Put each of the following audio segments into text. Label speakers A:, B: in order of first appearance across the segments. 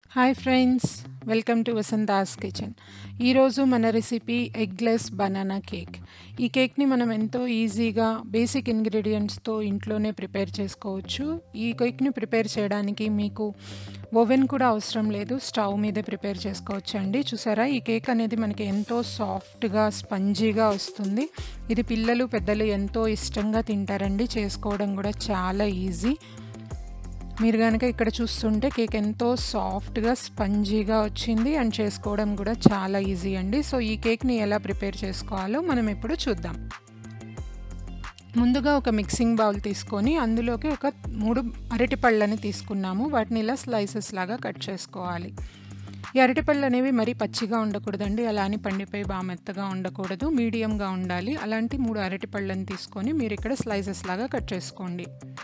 A: hi friends welcome to Vasantha's kitchen ఈరోజు మన recipe eggless banana cake ఈ కేక్ని మనం ఎంతో ఈజీగా బేసిక్ ఇంగ్రీడియంట్స్తో ఇంట్లోనే ప్రిపేర్ చేసుకోవచ్చు ఈ కేక్ని ప్రిపేర్ చేయడానికి మీకు ఓవెన్ కూడా అవసరం లేదు స్టవ్ మీదే ప్రిపేర్ చేసుకోవచ్చు అండి చూసారా ఈ కేక్ అనేది మనకి ఎంతో సాఫ్ట్గా స్పంజీగా వస్తుంది ఇది పిల్లలు పెద్దలు ఎంతో ఇష్టంగా తింటారండి చేసుకోవడం కూడా చాలా ఈజీ మీరు కనుక ఇక్కడ చూస్తుంటే కేక్ ఎంతో సాఫ్ట్గా స్పంజీగా వచ్చింది అండ్ చేసుకోవడం కూడా చాలా ఈజీ అండి సో ఈ కేక్ని ఎలా ప్రిపేర్ చేసుకోవాలో మనం ఇప్పుడు చూద్దాం ముందుగా ఒక మిక్సింగ్ బౌల్ తీసుకొని అందులోకి ఒక మూడు అరటిపళ్ళని తీసుకున్నాము వాటిని ఇలా స్లైసెస్ లాగా కట్ చేసుకోవాలి ఈ అరటిపళ్ళు అనేవి మరీ పచ్చిగా ఉండకూడదండి అలా అని పండిపోయి బాగా మెత్తగా ఉండకూడదు మీడియంగా ఉండాలి అలాంటి మూడు అరటిపళ్ళని తీసుకొని మీరు ఇక్కడ స్లైసెస్ లాగా కట్ చేసుకోండి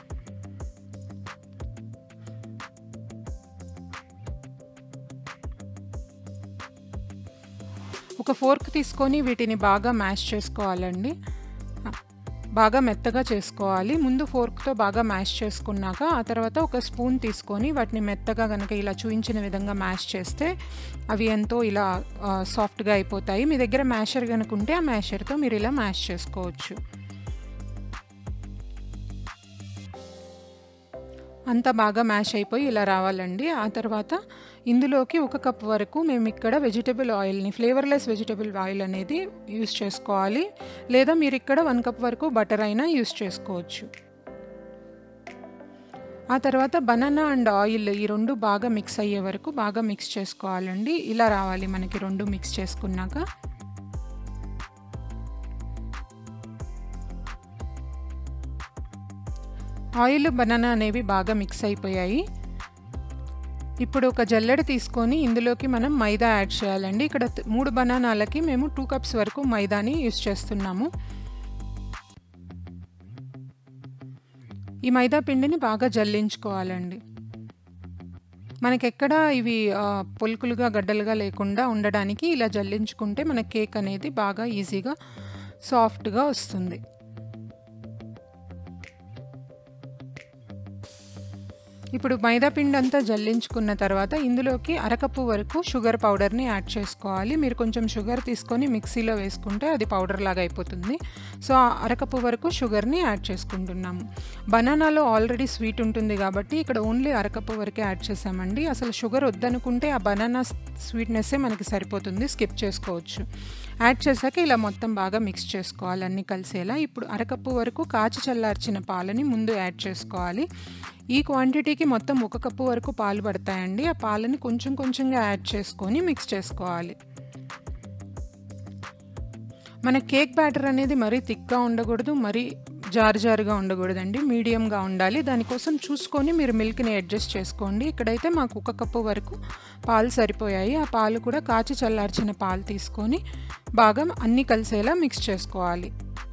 A: ఒక ఫోర్క్ తీసుకొని వీటిని బాగా మ్యాష్ చేసుకోవాలండి బాగా మెత్తగా చేసుకోవాలి ముందు ఫోర్క్తో బాగా మ్యాష్ చేసుకున్నాక ఆ తర్వాత ఒక స్పూన్ తీసుకొని వాటిని మెత్తగా కనుక ఇలా చూపించిన విధంగా మ్యాష్ చేస్తే అవి ఎంతో ఇలా సాఫ్ట్గా అయిపోతాయి మీ దగ్గర మ్యాషర్ కనుక ఉంటే ఆ మ్యాషర్తో మీరు ఇలా మ్యాష్ చేసుకోవచ్చు అంతా బాగా మ్యాష్ అయిపోయి ఇలా రావాలండి ఆ తర్వాత ఇందులోకి ఒక కప్ వరకు మేము ఇక్కడ వెజిటబుల్ ఆయిల్ని ఫ్లేవర్లెస్ వెజిటబుల్ ఆయిల్ అనేది యూస్ చేసుకోవాలి లేదా మీరు ఇక్కడ వన్ కప్ వరకు బటర్ అయినా యూస్ చేసుకోవచ్చు ఆ తర్వాత బనానా అండ్ ఆయిల్ ఈ రెండు బాగా మిక్స్ అయ్యే వరకు బాగా మిక్స్ చేసుకోవాలండి ఇలా రావాలి మనకి రెండు మిక్స్ చేసుకున్నాక ఆయిల్ బనానా అనేవి బాగా మిక్స్ అయిపోయాయి ఇప్పుడు ఒక జల్లెడ తీసుకొని ఇందులోకి మనం మైదా యాడ్ చేయాలండి ఇక్కడ మూడు బనానాలకి మేము టూ కప్స్ వరకు మైదాని యూస్ చేస్తున్నాము ఈ మైదా పిండిని బాగా జల్లించుకోవాలండి మనకెక్కడ ఇవి పొలుకులుగా గడ్డలుగా లేకుండా ఉండడానికి ఇలా జల్లించుకుంటే మన కేక్ అనేది బాగా ఈజీగా సాఫ్ట్గా వస్తుంది ఇప్పుడు మైదా పిండి అంతా జల్లించుకున్న తర్వాత ఇందులోకి అరకప్పు వరకు షుగర్ పౌడర్ని యాడ్ చేసుకోవాలి మీరు కొంచెం షుగర్ తీసుకొని మిక్సీలో వేసుకుంటే అది పౌడర్ లాగా అయిపోతుంది సో అరకప్పు వరకు షుగర్ని యాడ్ చేసుకుంటున్నాము బనానాలో ఆల్రెడీ స్వీట్ ఉంటుంది కాబట్టి ఇక్కడ ఓన్లీ అరకప్పు వరకే యాడ్ చేసామండి అసలు షుగర్ వద్దనుకుంటే ఆ బనానా స్వీట్నెస్సే మనకి సరిపోతుంది స్కిప్ చేసుకోవచ్చు యాడ్ చేశాక ఇలా మొత్తం బాగా మిక్స్ చేసుకోవాలి అన్నీ కలిసేలా ఇప్పుడు అరకప్పు వరకు కాచి చల్లార్చిన పాలని ముందు యాడ్ చేసుకోవాలి ఈ క్వాంటిటీకి మొత్తం ఒక కప్పు వరకు పాలు పడతాయండి ఆ పాలని కొంచెం కొంచెంగా యాడ్ చేసుకొని మిక్స్ చేసుకోవాలి మన కేక్ బ్యాటర్ అనేది మరీ థిక్గా ఉండకూడదు మరీ జారు జారుగా ఉండకూడదండి మీడియంగా ఉండాలి దానికోసం చూసుకొని మీరు మిల్క్ని అడ్జస్ట్ చేసుకోండి ఇక్కడైతే మాకు ఒక కప్పు వరకు పాలు సరిపోయాయి ఆ పాలు కూడా కాచి చల్లార్చిన పాలు తీసుకొని బాగా అన్నీ కలిసేలా మిక్స్ చేసుకోవాలి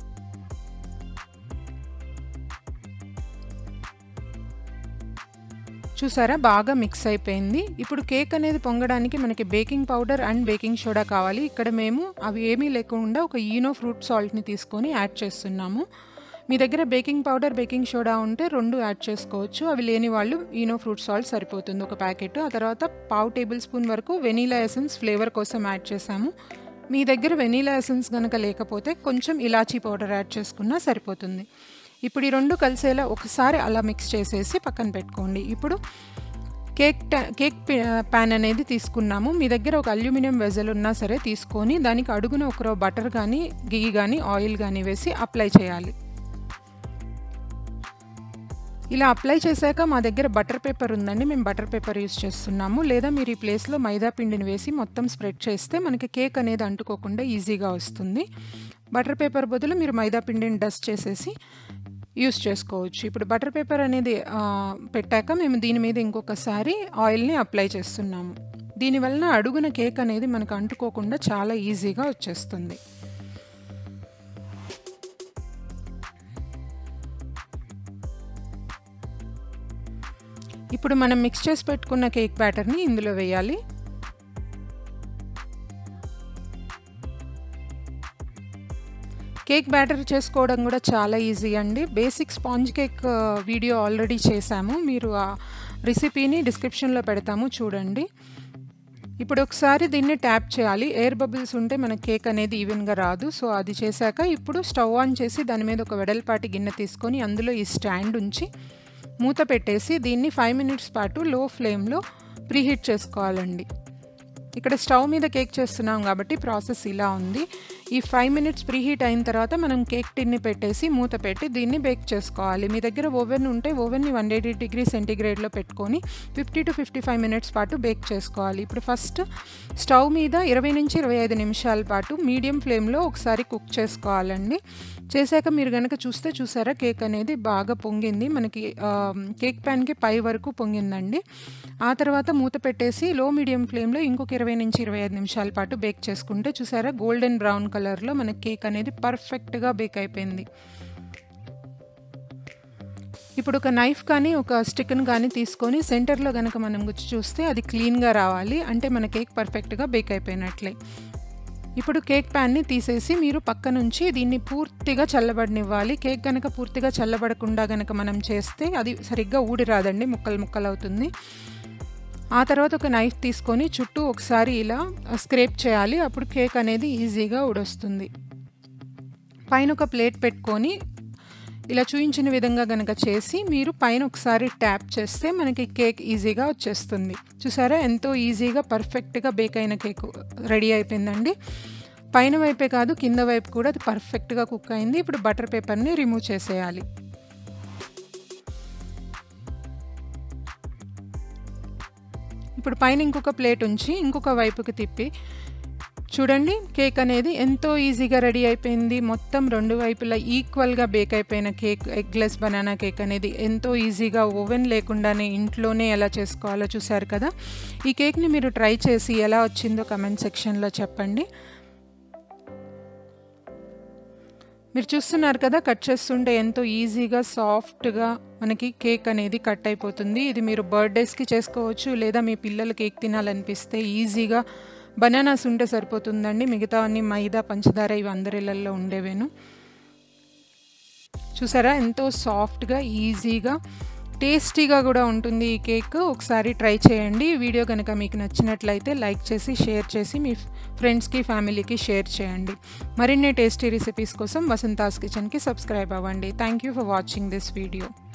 A: చూసారా బాగా మిక్స్ అయిపోయింది ఇప్పుడు కేక్ అనేది పొంగడానికి మనకి baking powder and baking soda కావాలి ఇక్కడ మేము అవి ఏమీ లేకుండా ఒక ఈనో ఫ్రూట్ సాల్ట్ని తీసుకొని యాడ్ చేస్తున్నాము మీ దగ్గర బేకింగ్ పౌడర్ బేకింగ్ సోడా ఉంటే రెండు యాడ్ చేసుకోవచ్చు అవి లేని వాళ్ళు ఈనో ఫ్రూట్ సాల్ట్ సరిపోతుంది ఒక ప్యాకెట్ ఆ తర్వాత పావు టేబుల్ స్పూన్ వరకు వెనీలా ఎసెన్స్ ఫ్లేవర్ కోసం యాడ్ చేసాము మీ దగ్గర వెనీలా ఎసెన్స్ కనుక లేకపోతే కొంచెం ఇలాచీ పౌడర్ యాడ్ చేసుకున్నా సరిపోతుంది ఇప్పుడు ఈ రెండు కలిసేలా ఒకసారి అలా మిక్స్ చేసేసి పక్కన పెట్టుకోండి ఇప్పుడు కేక్ కేక్ ప్యాన్ అనేది తీసుకున్నాము మీ దగ్గర ఒక అల్యూమినియం వెజల్ ఉన్నా సరే తీసుకొని దానికి అడుగున ఒక బటర్ కానీ గీ కానీ ఆయిల్ కానీ వేసి అప్లై చేయాలి ఇలా అప్లై చేశాక మా దగ్గర బటర్ పేపర్ ఉందండి మేము బటర్ పేపర్ యూస్ చేస్తున్నాము లేదా మీరు ఈ ప్లేస్లో మైదా పిండిని వేసి మొత్తం స్ప్రెడ్ చేస్తే మనకి కేక్ అనేది అంటుకోకుండా ఈజీగా వస్తుంది బటర్ పేపర్ బదులు మీరు మైదా పిండిని డస్ట్ చేసేసి యూస్ చేసుకోవచ్చు ఇప్పుడు బటర్ పేపర్ అనేది పెట్టాక మేము దీని మీద ఇంకొకసారి ఆయిల్ని అప్లై చేస్తున్నాము దీనివలన అడుగున కేక్ అనేది మనకు అంటుకోకుండా చాలా ఈజీగా వచ్చేస్తుంది ఇప్పుడు మనం మిక్స్ చేసి పెట్టుకున్న కేక్ బ్యాటర్ని ఇందులో వేయాలి కేక్ బ్యాటర్ చేసుకోవడం కూడా చాలా ఈజీ అండి basic sponge cake video already చేశాము మీరు రెసిపీని డిస్క్రిప్షన్లో పెడతాము చూడండి ఇప్పుడు ఒకసారి దీన్ని ట్యాప్ చేయాలి ఎయిర్ బబుల్స్ ఉంటే మన కేక్ అనేది ఈవెన్గా రాదు సో అది చేశాక ఇప్పుడు స్టవ్ ఆన్ చేసి దాని మీద ఒక వెడల్పాటి గిన్నె తీసుకొని అందులో ఈ స్టాండ్ ఉంచి మూత పెట్టేసి దీన్ని ఫైవ్ మినిట్స్ పాటు లో ఫ్లేమ్లో ప్రీహీట్ చేసుకోవాలండి ఇక్కడ స్టవ్ మీద కేక్ చేస్తున్నాం కాబట్టి ప్రాసెస్ ఇలా ఉంది ఈ ఫైవ్ మినిట్స్ ప్రీహీట్ అయిన తర్వాత మనం కేక్ టిన్ని పెట్టేసి మూత పెట్టి దీన్ని బేక్ చేసుకోవాలి మీ దగ్గర ఓవెన్ ఉంటే ఓవెన్ని వన్ ఎయిటీ డిగ్రీ సెంటీగ్రేడ్లో పెట్టుకొని fifty to fifty five minutes పాటు బేక్ చేసుకోవాలి ఇప్పుడు ఫస్ట్ స్టవ్ మీద ఇరవై నుంచి ఇరవై ఐదు నిమిషాల పాటు మీడియం ఫ్లేమ్లో ఒకసారి కుక్ చేసుకోవాలండి చేశాక మీరు కనుక చూస్తే చూసారా కేక్ అనేది బాగా పొంగింది మనకి కేక్ ప్యాన్కి పై వరకు పొంగిందండి ఆ తర్వాత మూత పెట్టేసి లో మీడియం ఫ్లేమ్లో ఇంకొక ఇరవై నుంచి ఇరవై ఐదు నిమిషాల పాటు బేక్ చేసుకుంటే చూసారా గోల్డెన్ బ్రౌన్ కలర్లో మన కేక్ అనేది పర్ఫెక్ట్గా బేక్ అయిపోయింది ఇప్పుడు ఒక నైఫ్ కానీ ఒక స్టిక్ని కానీ తీసుకొని సెంటర్లో కనుక మనం గుచ్చి చూస్తే అది క్లీన్గా రావాలి అంటే మన కేక్ పర్ఫెక్ట్గా బేక్ అయిపోయినట్లే ఇప్పుడు కేక్ ప్యాన్ని తీసేసి మీరు పక్క నుంచి దీన్ని పూర్తిగా చల్లబడనివ్వాలి కేక్ కనుక పూర్తిగా చల్లబడకుండా కనుక మనం చేస్తే అది సరిగ్గా ఊడి రాదండి ముక్కలు ముక్కలు అవుతుంది ఆ తర్వాత ఒక నైఫ్ తీసుకొని చుట్టూ ఒకసారి ఇలా స్క్రేప్ చేయాలి అప్పుడు కేక్ అనేది ఈజీగా ఊడొస్తుంది పైన ఒక ప్లేట్ పెట్టుకొని ఇలా చూయించిన విధంగా కనుక చేసి మీరు పైన ఒకసారి ట్యాప్ చేస్తే మనకి కేక్ ఈజీగా వచ్చేస్తుంది చూసారా ఎంతో ఈజీగా పర్ఫెక్ట్గా బేక్ అయిన కేక్ రెడీ అయిపోయిందండి పైన వైపే కాదు కింద వైపు కూడా అది పర్ఫెక్ట్గా కుక్ అయింది ఇప్పుడు బటర్ పేపర్ని రిమూవ్ చేసేయాలి ఇప్పుడు పైన ఇంకొక ప్లేట్ ఉంచి ఇంకొక వైపుకి తిప్పి చూడండి కేక్ అనేది ఎంతో ఈజీగా రెడీ అయిపోయింది మొత్తం రెండు వైపులా ఈక్వల్గా బేక్ అయిపోయిన కేక్ ఎగ్లెస్ బనానా కేక్ అనేది ఎంతో ఈజీగా ఓవెన్ లేకుండానే ఇంట్లోనే ఎలా చేసుకోవాలో చూసారు కదా ఈ కేక్ని మీరు ట్రై చేసి ఎలా వచ్చిందో కమెంట్ సెక్షన్లో చెప్పండి మీరు చూస్తున్నారు కదా కట్ చేస్తుంటే ఎంతో ఈజీగా సాఫ్ట్గా మనకి కేక్ అనేది కట్ అయిపోతుంది ఇది మీరు బర్త్డేస్కి చేసుకోవచ్చు లేదా మీ పిల్లలు కేక్ తినాలనిపిస్తే ఈజీగా బనానాస్ ఉంటే సరిపోతుందండి మిగతా అన్ని మైదా పంచదార ఇవి అందరిళ్ళల్లో ఉండేవేను చూసారా ఎంతో సాఫ్ట్గా ఈజీగా టేస్టీగా కూడా ఉంటుంది ఈ కేక్ ఒకసారి ట్రై చేయండి వీడియో కనుక మీకు నచ్చినట్లయితే లైక్ చేసి షేర్ చేసి మీ ఫ్రెండ్స్కి ఫ్యామిలీకి షేర్ చేయండి మరిన్ని టేస్టీ రెసిపీస్ కోసం వసంతాస్ కిచెన్కి సబ్స్క్రైబ్ అవ్వండి thank you for watching this video